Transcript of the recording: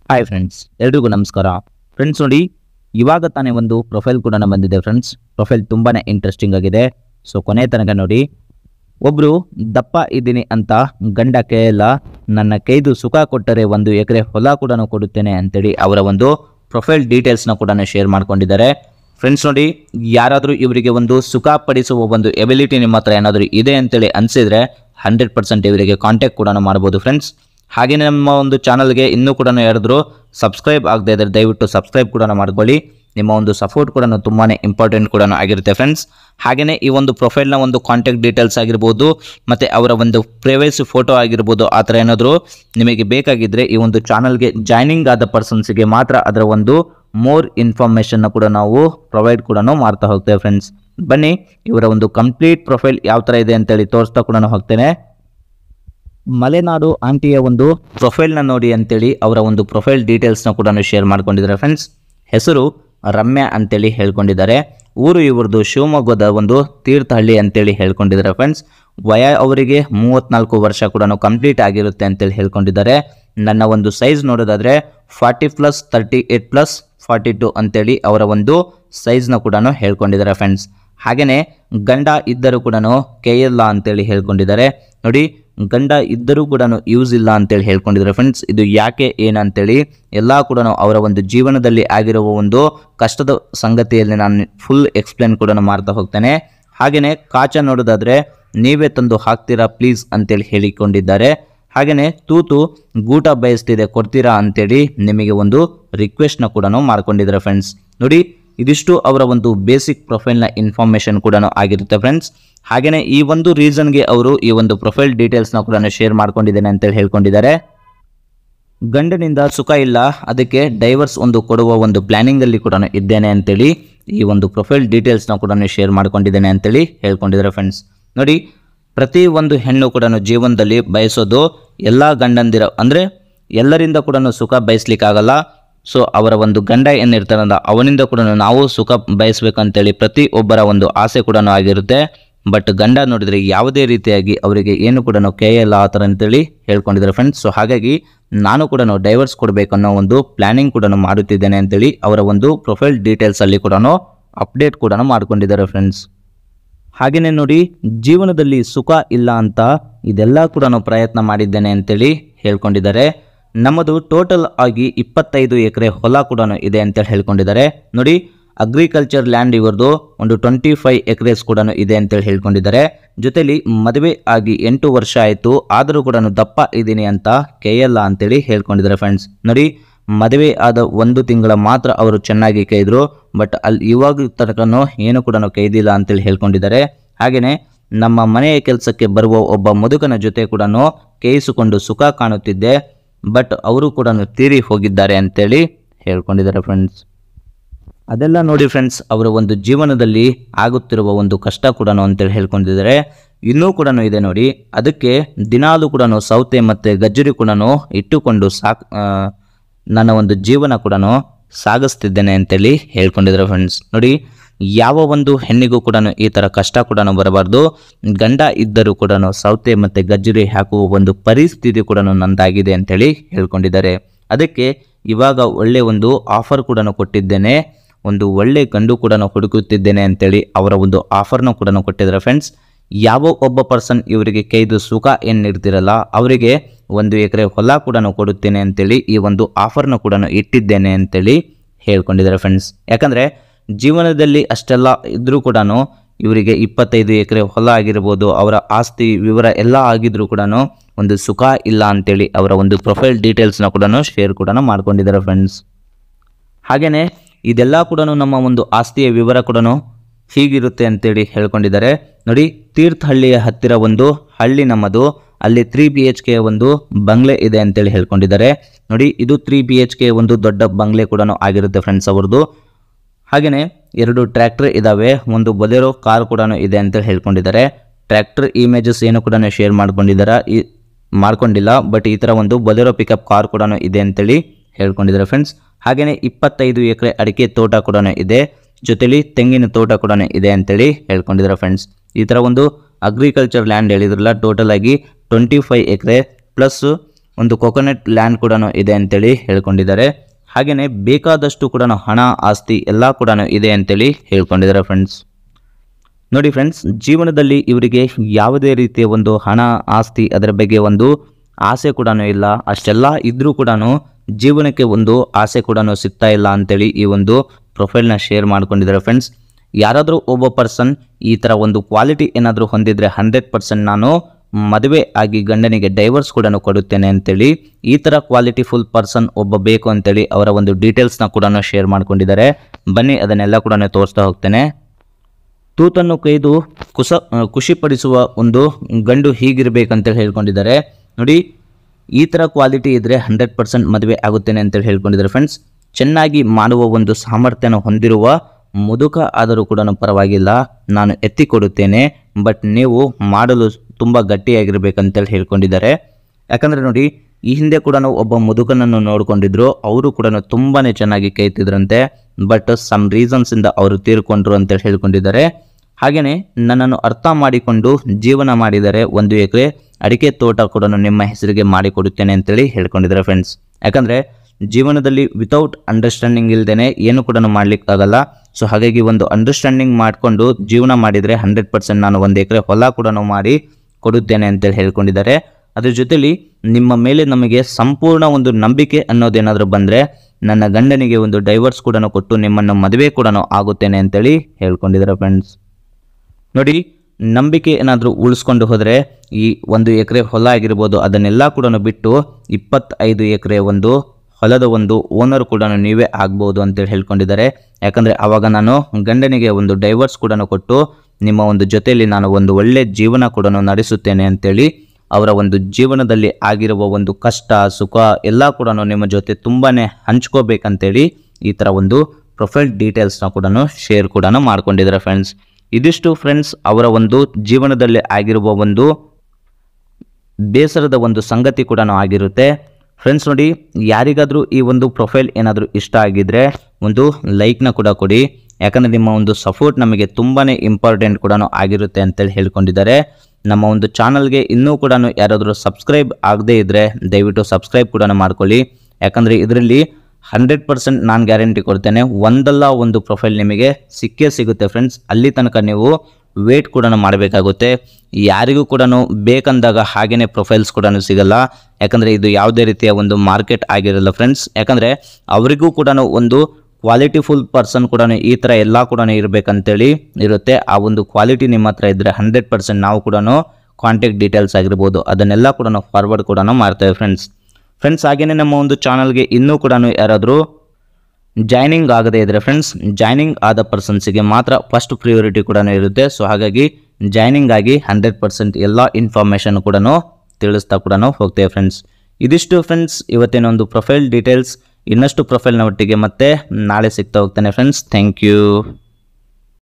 hi friends ಎಲ್ರಿಗೂ ನಮಸ್ಕಾರ friends ನೋಡಿ ಇವಾಗ ತಾನೇ ಒಂದು ಪ್ರೊಫೈಲ್ ಕೂಡ ಬಂದಿದೆ ಫ್ರೆಂಡ್ಸ್ ಪ್ರೊಫೈಲ್ ತುಂಬಾನೇ ಇಂಟ್ರೆಸ್ಟಿಂಗ್ ಆಗಿದೆ ಸೊ ಕೊನೆ ತನಕ ನೋಡಿ ಒಬ್ರು ದಪ್ಪ ಇದ್ದೀನಿ ಅಂತ ಗಂಡ ಕೇಳಲ್ಲ ನನ್ನ ಕೈದು ಸುಖ ಕೊಟ್ಟರೆ ಒಂದು ಎಕರೆ ಹೊಲ ಕೂಡ ಕೊಡುತ್ತೇನೆ ಅಂತೇಳಿ ಅವರ ಒಂದು ಪ್ರೊಫೈಲ್ ಡೀಟೇಲ್ಸ್ನ ಕೂಡ ಶೇರ್ ಮಾಡ್ಕೊಂಡಿದ್ದಾರೆ ಫ್ರೆಂಡ್ಸ್ ನೋಡಿ ಯಾರಾದರೂ ಇವರಿಗೆ ಒಂದು ಸುಖ ಪಡಿಸುವ ಒಂದು ಎಬಿಲಿಟಿ ನಿಮ್ಮ ಹತ್ರ ಏನಾದರೂ ಇದೆ ಅಂತೇಳಿ ಅನಿಸಿದ್ರೆ ಹಂಡ್ರೆಡ್ ಪರ್ಸೆಂಟ್ ಇವರಿಗೆ ಕಾಂಟ್ಯಾಕ್ಟ್ ಕೂಡ ಮಾಡ್ಬೋದು ಫ್ರೆಂಡ್ಸ್ ಹಾಗೆಯೇ ನಮ್ಮ ಒಂದು ಚಾನಲ್ಗೆ ಇನ್ನೂ ಕೂಡ ಯಾರಾದರೂ ಸಬ್ಸ್ಕ್ರೈಬ್ ಆಗದೆ ಇದ್ದರೆ ದಯವಿಟ್ಟು ಸಬ್ಸ್ಕ್ರೈಬ್ ಕೂಡ ಮಾಡ್ಕೊಳ್ಳಿ ನಿಮ್ಮ ಒಂದು ಸಪೋರ್ಟ್ ಕೂಡ ತುಂಬಾ ಇಂಪಾರ್ಟೆಂಟ್ ಕೂಡ ಆಗಿರುತ್ತೆ ಫ್ರೆಂಡ್ಸ್ ಹಾಗೆಯೇ ಈ ಒಂದು ಪ್ರೊಫೈಲ್ನ ಒಂದು ಕಾಂಟ್ಯಾಕ್ಟ್ ಡೀಟೇಲ್ಸ್ ಆಗಿರ್ಬೋದು ಮತ್ತು ಅವರ ಒಂದು ಪ್ರೈವೇಸಿ ಫೋಟೋ ಆಗಿರ್ಬೋದು ಆ ಥರ ಏನಾದರೂ ನಿಮಗೆ ಬೇಕಾಗಿದ್ದರೆ ಈ ಒಂದು ಚಾನಲ್ಗೆ ಜಾಯ್ನಿಂಗ್ ಆದ ಪರ್ಸನ್ಸ್ಗೆ ಮಾತ್ರ ಅದರ ಒಂದು ಮೋರ್ ಇನ್ಫಾರ್ಮೇಷನ್ನ ಕೂಡ ನಾವು ಪ್ರೊವೈಡ್ ಕೂಡ ಮಾಡ್ತಾ ಹೋಗ್ತೇವೆ ಫ್ರೆಂಡ್ಸ್ ಬನ್ನಿ ಇವರ ಒಂದು ಕಂಪ್ಲೀಟ್ ಪ್ರೊಫೈಲ್ ಯಾವ ಥರ ಇದೆ ಅಂತೇಳಿ ತೋರಿಸ್ತಾ ಕೂಡ ಹೋಗ್ತೇನೆ ಮಲೆನಾಡು ಆಂಟಿಯ ಒಂದು ಪ್ರೊಫೈಲ್ನ ನೋಡಿ ಅಂತೇಳಿ ಅವರ ಒಂದು ಪ್ರೊಫೈಲ್ ಡೀಟೇಲ್ಸ್ನ ಕೂಡ ಶೇರ್ ಮಾಡ್ಕೊಂಡಿದ್ದಾರೆ ಫ್ರೆಂಡ್ಸ್ ಹೆಸರು ರಮ್ಯಾ ಅಂತೇಳಿ ಹೇಳ್ಕೊಂಡಿದ್ದಾರೆ ಊರು ಇವ್ರದ್ದು ಶಿವಮೊಗ್ಗದ ಒಂದು ತೀರ್ಥಹಳ್ಳಿ ಅಂತೇಳಿ ಹೇಳ್ಕೊಂಡಿದ್ದಾರೆ ಫ್ರೆಂಡ್ಸ್ ವಯ ಅವರಿಗೆ ಮೂವತ್ನಾಲ್ಕು ವರ್ಷ ಕೂಡ ಕಂಪ್ಲೀಟ್ ಆಗಿರುತ್ತೆ ಅಂತೇಳಿ ಹೇಳ್ಕೊಂಡಿದ್ದಾರೆ ನನ್ನ ಒಂದು ಸೈಜ್ ನೋಡೋದಾದ್ರೆ forty plus thirty eight plus forty two ಅಂತೇಳಿ ಅವರ ಒಂದು ಸೈಜ್ನ ಕೂಡ ಹೇಳ್ಕೊಂಡಿದ್ದಾರೆ ಫ್ರೆಂಡ್ಸ್ ಹಾಗೆಯೇ ಗಂಡ ಇದ್ದರೂ ಕೂಡ ಕೇಯಲ್ಲ ಅಂತೇಳಿ ಹೇಳ್ಕೊಂಡಿದ್ದಾರೆ ನೋಡಿ ಗಂಡ ಇದ್ದರೂ ಕೂಡ ಯೂಸ್ ಇಲ್ಲ ಅಂತೇಳಿ ಹೇಳ್ಕೊಂಡಿದ್ದಾರೆ ಫ್ರೆಂಡ್ಸ್ ಇದು ಯಾಕೆ ಏನಂತೇಳಿ ಎಲ್ಲ ಕೂಡ ಅವರ ಒಂದು ಜೀವನದಲ್ಲಿ ಆಗಿರುವ ಒಂದು ಕಷ್ಟದ ಸಂಗತಿಯಲ್ಲಿ ನಾನು ಫುಲ್ ಎಕ್ಸ್ಪ್ಲೇನ್ ಕೂಡ ಮಾಡ್ತಾ ಹೋಗ್ತೇನೆ ಹಾಗೆಯೇ ಕಾಚ ನೋಡೋದಾದ್ರೆ ನೀವೇ ತಂದು ಹಾಕ್ತೀರಾ ಪ್ಲೀಸ್ ಅಂತೇಳಿ ಹೇಳಿಕೊಂಡಿದ್ದಾರೆ ಹಾಗೆಯೇ ತೂತು ಗೂಟ ಬಯಸ್ತಿದೆ ಕೊಡ್ತೀರಾ ಅಂತೇಳಿ ನಿಮಗೆ ಒಂದು ರಿಕ್ವೆಸ್ಟ್ನ ಕೂಡ ಮಾಡ್ಕೊಂಡಿದ್ದಾರೆ ಫ್ರೆಂಡ್ಸ್ ನೋಡಿ ಇದಿಷ್ಟು ಅವರ ಒಂದು ಬೇಸಿಕ್ ಪ್ರೊಫೈಲ್ನ ಇನ್ಫಾರ್ಮೇಷನ್ ಕೂಡ ಆಗಿರುತ್ತೆ ಫ್ರೆಂಡ್ಸ್ ಹಾಗೆಯೇ ಈ ಒಂದು ರೀಸನ್ಗೆ ಅವರು ಈ ಒಂದು ಪ್ರೊಫೈಲ್ ಡೀಟೇಲ್ಸ್ನ ಕೂಡ ಶೇರ್ ಮಾಡ್ಕೊಂಡಿದ್ದೇನೆ ಅಂತೇಳಿ ಹೇಳ್ಕೊಂಡಿದ್ದಾರೆ ಗಂಡನಿಂದ ಸುಖ ಇಲ್ಲ ಅದಕ್ಕೆ ಡೈವರ್ಸ್ ಒಂದು ಕೊಡುವ ಒಂದು ಪ್ಲಾನಿಂಗಲ್ಲಿ ಕೂಡ ಇದ್ದೇನೆ ಅಂತೇಳಿ ಈ ಒಂದು ಪ್ರೊಫೈಲ್ ಡೀಟೇಲ್ಸ್ನ ಕೂಡ ಶೇರ್ ಮಾಡ್ಕೊಂಡಿದ್ದೇನೆ ಅಂತೇಳಿ ಹೇಳ್ಕೊಂಡಿದ್ದಾರೆ ಫ್ರೆಂಡ್ಸ್ ನೋಡಿ ಪ್ರತಿ ಒಂದು ಹೆಣ್ಣು ಕೂಡ ಜೀವನದಲ್ಲಿ ಬಯಸೋದು ಎಲ್ಲ ಗಂಡಂದಿರ ಅಂದರೆ ಎಲ್ಲರಿಂದ ಕೂಡ ಸುಖ ಬಯಸ್ಲಿಕ್ಕಾಗಲ್ಲ ಸೊ ಅವರ ಒಂದು ಗಂಡ ಏನಿರ್ತಾರಲ್ಲ ಅವನಿಂದ ಕೂಡ ನಾವು ಸುಖ ಬಯಸ್ಬೇಕಂತೇಳಿ ಪ್ರತಿ ಒಬ್ಬರ ಒಂದು ಆಸೆ ಕೂಡ ಆಗಿರುತ್ತೆ ಬಟ್ ಗಂಡ ನೋಡಿದ್ರೆ ಯಾವುದೇ ರೀತಿಯಾಗಿ ಅವರಿಗೆ ಏನು ಕೂಡ ಕೇಯಲ್ಲ ಆ ಥರ ಅಂತೇಳಿ ಹೇಳ್ಕೊಂಡಿದ್ದಾರೆ ಫ್ರೆಂಡ್ಸ್ ಸೊ ಹಾಗಾಗಿ ನಾನು ಕೂಡ ಡೈವರ್ಸ್ ಕೊಡಬೇಕನ್ನೋ ಒಂದು ಪ್ಲಾನಿಂಗ್ ಕೂಡ ಮಾಡುತ್ತಿದ್ದೇನೆ ಅಂತೇಳಿ ಅವರ ಒಂದು ಪ್ರೊಫೈಲ್ ಡೀಟೇಲ್ಸಲ್ಲಿ ಕೂಡ ಅಪ್ಡೇಟ್ ಕೂಡ ಮಾಡ್ಕೊಂಡಿದ್ದಾರೆ ಫ್ರೆಂಡ್ಸ್ ಹಾಗೆಯೇ ನೋಡಿ ಜೀವನದಲ್ಲಿ ಸುಖ ಇಲ್ಲ ಅಂತ ಇದೆಲ್ಲ ಕೂಡ ಪ್ರಯತ್ನ ಮಾಡಿದ್ದೇನೆ ಅಂತೇಳಿ ಹೇಳ್ಕೊಂಡಿದ್ದಾರೆ ನಮ್ಮದು ಟೋಟಲ್ ಆಗಿ ಇಪ್ಪತ್ತೈದು ಎಕರೆ ಹೊಲ ಕೂಡ ಇದೆ ಅಂತೇಳಿ ಹೇಳ್ಕೊಂಡಿದ್ದಾರೆ ನೋಡಿ ಅಗ್ರಿಕಲ್ಚರ್ ಲ್ಯಾಂಡ್ ಇವ್ರದ್ದು ಒಂದು ಟ್ವೆಂಟಿ ಫೈವ್ ಎಕರೆಸ್ ಕೂಡ ಇದೆ ಅಂತೇಳಿ ಹೇಳ್ಕೊಂಡಿದ್ದಾರೆ ಜೊತೆಲಿ ಮದುವೆ ಆಗಿ ಎಂಟು ವರ್ಷ ಆಯಿತು ಆದರೂ ಕೂಡ ದಪ್ಪ ಇದ್ದೀನಿ ಅಂತ ಕೇಯಲ್ಲ ಅಂತೇಳಿ ಹೇಳ್ಕೊಂಡಿದ್ದಾರೆ ಫ್ರೆಂಡ್ಸ್ ನೋಡಿ ಮದುವೆ ಆದ ಒಂದು ತಿಂಗಳ ಮಾತ್ರ ಅವರು ಚೆನ್ನಾಗಿ ಕೈದ್ರು ಬಟ್ ಅಲ್ಲಿ ಇವಾಗ ತನಕನೂ ಏನು ಕೂಡ ಕೈದಿಲ್ಲ ಅಂತೇಳಿ ಹೇಳ್ಕೊಂಡಿದ್ದಾರೆ ಹಾಗೆಯೇ ನಮ್ಮ ಮನೆಯ ಕೆಲಸಕ್ಕೆ ಬರುವ ಒಬ್ಬ ಮುದುಕನ ಜೊತೆ ಕೂಡ ಕೇಯಿಸಿಕೊಂಡು ಸುಖ ಕಾಣುತ್ತಿದ್ದೆ ಬಟ್ ಅವರು ಕೂಡ ತೀರಿ ಹೋಗಿದ್ದಾರೆ ಅಂತೇಳಿ ಹೇಳ್ಕೊಂಡಿದ್ದಾರೆ ಫ್ರೆಂಡ್ಸ್ ಅದೆಲ್ಲ ನೋಡಿ ಫ್ರೆಂಡ್ಸ್ ಅವರ ಒಂದು ಜೀವನದಲ್ಲಿ ಆಗುತ್ತಿರುವ ಒಂದು ಕಷ್ಟ ಕೂಡ ಅಂತೇಳಿ ಹೇಳ್ಕೊಂಡಿದ್ದಾರೆ ಇನ್ನೂ ಕೂಡ ಇದೆ ನೋಡಿ ಅದಕ್ಕೆ ದಿನಾಲು ಕೂಡ ಸೌತೆ ಮತ್ತು ಗಜ್ಜರಿ ಕೂಡ ಇಟ್ಟುಕೊಂಡು ಸಾಕ್ ಆ, ನನ್ನ ಒಂದು ಜೀವನ ಕೂಡ ಸಾಗಿಸ್ತಿದ್ದೇನೆ ಅಂತೇಳಿ ಹೇಳ್ಕೊಂಡಿದ್ದಾರೆ ಫ್ರೆಂಡ್ಸ್ ನೋಡಿ ಯಾವ ಒಂದು ಹೆಣ್ಣಿಗೂ ಕೂಡ ಈ ಥರ ಕಷ್ಟ ಕೂಡ ಬರಬಾರ್ದು ಗಂಡ ಇದ್ದರೂ ಕೂಡ ಸೌತೆ ಮತ್ತು ಗಜ್ಜರಿ ಹಾಕುವ ಒಂದು ಪರಿಸ್ಥಿತಿ ಕೂಡ ನಂದಾಗಿದೆ ಅಂತೇಳಿ ಹೇಳ್ಕೊಂಡಿದ್ದಾರೆ ಅದಕ್ಕೆ ಇವಾಗ ಒಳ್ಳೆ ಒಂದು ಆಫರ್ ಕೂಡ ಕೊಟ್ಟಿದ್ದೇನೆ ಒಂದು ಒಳ್ಳೆ ಗಂಡು ಕೂಡ ಹುಡುಕುತ್ತಿದ್ದೇನೆ ಅಂತೇಳಿ ಅವರ ಒಂದು ಆಫರ್ನ ಕೂಡ ಕೊಟ್ಟಿದ್ದಾರೆ ಫ್ರೆಂಡ್ಸ್ ಯಾವ ಒಬ್ಬ ಪರ್ಸನ್ ಇವರಿಗೆ ಕೈದು ಸುಖ ಏನು ನೀಡ್ತಿರಲ್ಲ ಅವರಿಗೆ ಒಂದು ಎಕರೆ ಹೊಲ ಕೂಡ ಕೊಡುತ್ತೇನೆ ಅಂತೇಳಿ ಈ ಒಂದು ಆಫರ್ನ ಕೂಡ ಇಟ್ಟಿದ್ದೇನೆ ಅಂತೇಳಿ ಹೇಳ್ಕೊಂಡಿದ್ದಾರೆ ಫ್ರೆಂಡ್ಸ್ ಯಾಕಂದರೆ ಜೀವನದಲ್ಲಿ ಅಷ್ಟೆಲ್ಲ ಇದ್ರೂ ಕೂಡ ಇವರಿಗೆ ಇಪ್ಪತ್ತೈದು ಎಕರೆ ಹೊಲ ಆಗಿರ್ಬೋದು ಅವರ ಆಸ್ತಿ ವಿವರ ಎಲ್ಲ ಆಗಿದ್ರೂ ಕೂಡ ಒಂದು ಸುಖ ಇಲ್ಲ ಅಂತೇಳಿ ಅವರ ಒಂದು ಪ್ರೊಫೈಲ್ ಡೀಟೇಲ್ಸ್ನ ಕೂಡ ಶೇರ್ ಕೂಡ ಮಾಡ್ಕೊಂಡಿದ್ದಾರೆ ಫ್ರೆಂಡ್ಸ್ ಹಾಗೆಯೇ ಇದೆಲ್ಲ ಕೂಡ ನಮ್ಮ ಒಂದು ಆಸ್ತಿಯ ವಿವರ ಕೂಡ ಹೀಗಿರುತ್ತೆ ಅಂತೇಳಿ ಹೇಳ್ಕೊಂಡಿದ್ದಾರೆ ನೋಡಿ ತೀರ್ಥಹಳ್ಳಿಯ ಹತ್ತಿರ ಒಂದು ಹಳ್ಳಿ ನಮ್ಮದು ಅಲ್ಲಿ ತ್ರೀ ಬಿ ಎಚ್ ಕೆ ಒಂದು ಬಂಗ್ಲೆ ಇದೆ ಅಂತೇಳಿ ಹೇಳ್ಕೊಂಡಿದ್ದಾರೆ ನೋಡಿ ಇದು ತ್ರೀ ಬಿ ಎಚ್ ಕೆ ಒಂದು ದೊಡ್ಡ ಬಂಗ್ಲೆ ಕೂಡ ಆಗಿರುತ್ತೆ ಫ್ರೆಂಡ್ಸ್ ಅವ್ರದ್ದು ಹಾಗೆಯೇ ಎರಡು ಟ್ರ್ಯಾಕ್ಟರ್ ಇದ್ದಾವೆ ಒಂದು ಬೊಲೆರೋ ಕಾರ್ ಕೂಡ ಇದೆ ಅಂತೇಳಿ ಹೇಳ್ಕೊಂಡಿದ್ದಾರೆ ಟ್ರ್ಯಾಕ್ಟರ್ ಇಮೇಜಸ್ ಏನು ಕೂಡ ಶೇರ್ ಮಾಡ್ಕೊಂಡಿದ್ದಾರೆ ಈ ಮಾಡ್ಕೊಂಡಿಲ್ಲ ಬಟ್ ಈ ಥರ ಒಂದು ಬೊಲೆರೋ ಪಿಕಪ್ ಕಾರ್ ಕೂಡ ಇದೆ ಅಂತೇಳಿ ಹೇಳ್ಕೊಂಡಿದ್ದಾರೆ ಫ್ರೆಂಡ್ಸ್ ಹಾಗೆಯೇ ಇಪ್ಪತ್ತೈದು ಎಕರೆ ಅಡಿಕೆ ತೋಟ ಕೂಡ ಇದೆ ಜೊತೆಲಿ ತೆಂಗಿನ ತೋಟ ಕೂಡ ಇದೆ ಅಂತೇಳಿ ಹೇಳ್ಕೊಂಡಿದ್ದಾರೆ ಫ್ರೆಂಡ್ಸ್ ಈ ಥರ ಒಂದು ಅಗ್ರಿಕಲ್ಚರ್ ಲ್ಯಾಂಡ್ ಹೇಳಿದ್ರಲ್ಲ ಟೋಟಲ್ ಆಗಿ ಟ್ವೆಂಟಿ ಫೈವ್ ಎಕರೆ ಪ್ಲಸ್ ಒಂದು ಕೊಕೊನೆಟ್ ಲ್ಯಾಂಡ್ ಕೂಡ ಇದೆ ಅಂತೇಳಿ ಹೇಳ್ಕೊಂಡಿದ್ದಾರೆ ಹಾಗೆಯೇ ಬೇಕಾದಷ್ಟು ಕೂಡ ಹಣ ಆಸ್ತಿ ಎಲ್ಲ ಕೂಡ ಇದೆ ಅಂತೇಳಿ ಹೇಳ್ಕೊಂಡಿದ್ದಾರೆ ಫ್ರೆಂಡ್ಸ್ ನೋಡಿ ಫ್ರೆಂಡ್ಸ್ ಜೀವನದಲ್ಲಿ ಇವರಿಗೆ ಯಾವುದೇ ರೀತಿಯ ಒಂದು ಹಣ ಆಸ್ತಿ ಅದರ ಬಗ್ಗೆ ಒಂದು ಆಸೆ ಕೂಡ ಇಲ್ಲ ಅಷ್ಟೆಲ್ಲ ಇದ್ರೂ ಕೂಡ ಜೀವನಕ್ಕೆ ಒಂದು ಆಸೆ ಕೂಡ ಸಿಗ್ತಾ ಇಲ್ಲ ಅಂತೇಳಿ ಈ ಒಂದು ಪ್ರೊಫೈಲ್ನ ಶೇರ್ ಮಾಡ್ಕೊಂಡಿದ್ದಾರೆ ಫ್ರೆಂಡ್ಸ್ ಯಾರಾದರೂ ಒಬ್ಬ ಪರ್ಸನ್ ಈ ಥರ ಒಂದು ಕ್ವಾಲಿಟಿ ಏನಾದರೂ ಹೊಂದಿದ್ರೆ ಹಂಡ್ರೆಡ್ ಪರ್ಸೆಂಟ್ ನಾನು ಮದುವೆ ಆಗಿ ಗಂಡನಿಗೆ ಡೈವರ್ಸ್ ಕೂಡ ಕೊಡುತ್ತೇನೆ ಅಂತೇಳಿ ಈ ಥರ ಕ್ವಾಲಿಟಿ ಫುಲ್ ಪರ್ಸನ್ ಒಬ್ಬ ಬೇಕು ಅಂತೇಳಿ ಅವರ ಒಂದು ಡೀಟೇಲ್ಸ್ನ ಕೂಡ ಶೇರ್ ಮಾಡ್ಕೊಂಡಿದ್ದಾರೆ ಬನ್ನಿ ಅದನ್ನೆಲ್ಲ ಕೂಡ ತೋರಿಸ್ತಾ ಹೋಗ್ತೇನೆ ತೂತನ್ನು ಕೊಯ್ದು ಕುಸ ಆ, ಖುಷಿಪಡಿಸುವ ಒಂದು ಗಂಡು ಹೀಗಿರ್ಬೇಕಂತೇಳಿ ಹೇಳ್ಕೊಂಡಿದ್ದಾರೆ ನೋಡಿ ಈ ಥರ ಕ್ವಾಲಿಟಿ ಇದ್ದರೆ ಹಂಡ್ರೆಡ್ ಪರ್ಸೆಂಟ್ ಮದುವೆ ಆಗುತ್ತೇನೆ ಅಂತೇಳಿ ಹೇಳ್ಕೊಂಡಿದ್ದಾರೆ ಫ್ರೆಂಡ್ಸ್ ಚೆನ್ನಾಗಿ ಮಾಡುವ ಒಂದು ಸಾಮರ್ಥ್ಯನ ಹೊಂದಿರುವ ಮುದುಕ ಆದರೂ ಕೂಡ ಪರವಾಗಿಲ್ಲ ನಾನು ಎತ್ತಿ ಕೊಡುತ್ತೇನೆ ಬಟ್ ನೀವು ಮಾಡಲು ತುಂಬ ಗಟ್ಟಿಯಾಗಿರ್ಬೇಕಂತೇಳಿ ಹೇಳ್ಕೊಂಡಿದ್ದಾರೆ ಯಾಕಂದರೆ ನೋಡಿ ಈ ಹಿಂದೆ ಕೂಡ ಒಬ್ಬ ಮುದುಕನನ್ನು ನೋಡ್ಕೊಂಡಿದ್ರು ಅವರು ಕೂಡ ತುಂಬಾ ಚೆನ್ನಾಗಿ ಕೈತಿದ್ರಂತೆ ಬಟ್ ಸಮ್ ರೀಸನ್ಸಿಂದ ಅವರು ತೀರ್ಕೊಂಡ್ರು ಅಂತೇಳಿ ಹೇಳ್ಕೊಂಡಿದ್ದಾರೆ ಹಾಗೆಯೇ ನನ್ನನ್ನು ಅರ್ಥ ಮಾಡಿಕೊಂಡು ಜೀವನ ಮಾಡಿದರೆ ಒಂದು ಎಕರೆ ಅಡಿಕೆ ತೋಟ ಕೂಡ ನಿಮ್ಮ ಹೆಸರಿಗೆ ಮಾಡಿಕೊಡುತ್ತೇನೆ ಅಂತೇಳಿ ಹೇಳ್ಕೊಂಡಿದ್ದಾರೆ ಫ್ರೆಂಡ್ಸ್ ಯಾಕಂದರೆ ಜೀವನದಲ್ಲಿ ವಿತೌಟ್ ಅಂಡರ್ಸ್ಟ್ಯಾಂಡಿಂಗ್ ಇಲ್ದೇನೆ ಏನು ಕೂಡ ಮಾಡ್ಲಿಕ್ಕಾಗಲ್ಲ ಸೊ ಹಾಗಾಗಿ ಒಂದು ಅಂಡರ್ಸ್ಟ್ಯಾಂಡಿಂಗ್ ಮಾಡಿಕೊಂಡು ಜೀವನ ಮಾಡಿದರೆ ಹಂಡ್ರೆಡ್ ಪರ್ಸೆಂಟ್ ನಾನು ಒಂದು ಎಕರೆ ಹೊಲ ಕೂಡ ಮಾಡಿ ಕೊಡುತ್ತೇನೆ ಅಂತೇಳಿ ಹೇಳ್ಕೊಂಡಿದ್ದಾರೆ ಅದ್ರ ಜೊತೆಲಿ ನಿಮ್ಮ ಮೇಲೆ ನಮಗೆ ಸಂಪೂರ್ಣ ಒಂದು ನಂಬಿಕೆ ಅನ್ನೋದೇನಾದರೂ ಬಂದರೆ ನನ್ನ ಗಂಡನಿಗೆ ಒಂದು ಡೈವರ್ಸ್ ಕೂಡ ಕೊಟ್ಟು ನಿಮ್ಮನ್ನು ಮದುವೆ ಕೂಡ ಆಗುತ್ತೇನೆ ಅಂತೇಳಿ ಹೇಳ್ಕೊಂಡಿದ್ದಾರೆ ಫ್ರೆಂಡ್ಸ್ ನೋಡಿ ನಂಬಿಕೆ ಏನಾದರೂ ಉಳಿಸ್ಕೊಂಡು ಹೋದರೆ ಈ ಒಂದು ಎಕರೆ ಹೊಲ ಆಗಿರ್ಬೋದು ಅದನ್ನೆಲ್ಲ ಕೂಡ ಬಿಟ್ಟು ಇಪ್ಪತ್ತೈದು ಎಕರೆ ಒಂದು ಹೊಲದ ಒಂದು ಓನರ್ ಕೂಡ ನೀವೇ ಆಗ್ಬೋದು ಅಂತೇಳಿ ಹೇಳ್ಕೊಂಡಿದ್ದಾರೆ ಯಾಕಂದರೆ ಆವಾಗ ನಾನು ಗಂಡನಿಗೆ ಒಂದು ಡೈವರ್ಸ್ ಕೂಡ ಕೊಟ್ಟು ನಿಮ್ಮ ಒಂದು ಜೊತೆಯಲ್ಲಿ ನಾನು ಒಂದು ಒಳ್ಳೆ ಜೀವನ ಕೂಡ ನಡೆಸುತ್ತೇನೆ ಅಂತೇಳಿ ಅವರ ಒಂದು ಜೀವನದಲ್ಲಿ ಆಗಿರುವ ಒಂದು ಕಷ್ಟ ಸುಖ ಎಲ್ಲ ಕೂಡ ನಿಮ್ಮ ಜೊತೆ ತುಂಬಾ ಹಂಚ್ಕೋಬೇಕಂತೇಳಿ ಈ ಥರ ಒಂದು ಪ್ರೊಫೈಲ್ ಡೀಟೇಲ್ಸ್ನ ಕೂಡ ಶೇರ್ ಕೂಡ ಮಾಡ್ಕೊಂಡಿದ್ದಾರೆ ಫ್ರೆಂಡ್ಸ್ ಇದಿಷ್ಟು ಫ್ರೆಂಡ್ಸ್ ಅವರ ಒಂದು ಜೀವನದಲ್ಲಿ ಆಗಿರುವ ಒಂದು ಬೇಸರದ ಒಂದು ಸಂಗತಿ ಕೂಡ ಆಗಿರುತ್ತೆ ಫ್ರೆಂಡ್ಸ್ ನೋಡಿ ಯಾರಿಗಾದರೂ ಈ ಒಂದು ಪ್ರೊಫೈಲ್ ಏನಾದರೂ ಇಷ್ಟ ಆಗಿದ್ರೆ ಒಂದು ಲೈಕ್ನ ಕೂಡ ಕೊಡಿ ಯಾಕಂದರೆ ನಿಮ್ಮ ಒಂದು ಸಪೋರ್ಟ್ ನಮಗೆ ತುಂಬಾ ಇಂಪಾರ್ಟೆಂಟ್ ಕೂಡ ಆಗಿರುತ್ತೆ ಅಂತೇಳಿ ಹೇಳ್ಕೊಂಡಿದ್ದಾರೆ ನಮ್ಮ ಒಂದು ಚಾನಲ್ಗೆ ಇನ್ನೂ ಕೂಡ ಯಾರಾದರೂ ಸಬ್ಸ್ಕ್ರೈಬ್ ಆಗದೇ ಇದ್ದರೆ ದಯವಿಟ್ಟು ಸಬ್ಸ್ಕ್ರೈಬ್ ಕೂಡ ಮಾಡ್ಕೊಳ್ಳಿ ಯಾಕಂದರೆ ಇದರಲ್ಲಿ ಹಂಡ್ರೆಡ್ ಪರ್ಸೆಂಟ್ ನಾನು ಗ್ಯಾರಂಟಿ ಕೊಡ್ತೇನೆ ಒಂದಲ್ಲ ಒಂದು ಪ್ರೊಫೈಲ್ ನಿಮಗೆ ಸಿಕ್ಕೇ ಸಿಗುತ್ತೆ ಫ್ರೆಂಡ್ಸ್ ಅಲ್ಲಿ ತನಕ ನೀವು ವೇಟ್ ಕೂಡ ಮಾಡಬೇಕಾಗುತ್ತೆ ಯಾರಿಗೂ ಕೂಡ ಬೇಕಂದಾಗ ಹಾಗೇನೆ ಪ್ರೊಫೈಲ್ಸ್ ಕೂಡ ಸಿಗಲ್ಲ ಯಾಕಂದರೆ ಇದು ಯಾವುದೇ ರೀತಿಯ ಒಂದು ಮಾರ್ಕೆಟ್ ಆಗಿರಲ್ಲ ಫ್ರೆಂಡ್ಸ್ ಯಾಕಂದರೆ ಅವರಿಗೂ ಕೂಡ ಒಂದು ಕ್ವಾಲಿಟಿ ಫುಲ್ ಪರ್ಸನ್ ಕೂಡ ಈ ಥರ ಎಲ್ಲ ಕೂಡ ಇರಬೇಕಂತೇಳಿ ಇರುತ್ತೆ ಆ ಒಂದು ಕ್ವಾಲಿಟಿ ನಿಮ್ಮ ಹತ್ರ ಇದ್ದರೆ ಹಂಡ್ರೆಡ್ ಪರ್ಸೆಂಟ್ ನಾವು ಕೂಡ ಕಾಂಟ್ಯಾಕ್ಟ್ ಡೀಟೇಲ್ಸ್ ಆಗಿರ್ಬೋದು ಅದನ್ನೆಲ್ಲ ಕೂಡ ಫಾರ್ವರ್ಡ್ ಕೂಡ ಮಾಡ್ತೇವೆ ಫ್ರೆಂಡ್ಸ್ ಫ್ರೆಂಡ್ಸ್ ಹಾಗೇನೆ ನಮ್ಮ ಒಂದು ಚಾನಲ್ಗೆ ಇನ್ನೂ ಕೂಡ ಯಾರಾದರೂ ಜಾಯ್ನಿಂಗ್ ಆಗದೇ ಇದ್ದರೆ ಫ್ರೆಂಡ್ಸ್ ಜಾಯ್ನಿಂಗ್ ಆದ ಪರ್ಸನ್ಸಿಗೆ ಮಾತ್ರ ಫಸ್ಟ್ ಪ್ರಿಯೋರಿಟಿ ಕೂಡ ಇರುತ್ತೆ ಸೊ ಹಾಗಾಗಿ ಜಾಯ್ನಿಂಗ್ ಆಗಿ ಹಂಡ್ರೆಡ್ ಪರ್ಸೆಂಟ್ ಎಲ್ಲ ಇನ್ಫಾರ್ಮೇಷನ್ ಕೂಡ ತಿಳಿಸ್ತಾ ಕೂಡ ಹೋಗ್ತೇವೆ ಫ್ರೆಂಡ್ಸ್ ಇದಿಷ್ಟು ಫ್ರೆಂಡ್ಸ್ ಇವತ್ತಿನ ಒಂದು ಪ್ರೊಫೈಲ್ ಡೀಟೇಲ್ಸ್ ಇನ್ನಷ್ಟು ಪ್ರೊಫೈಲ್ನ ಒಟ್ಟಿಗೆ ಮತ್ತೆ ನಾಳೆ ಸಿಗ್ತಾ ಹೋಗ್ತೇನೆ ಫ್ರೆಂಡ್ಸ್ ಥ್ಯಾಂಕ್ ಯು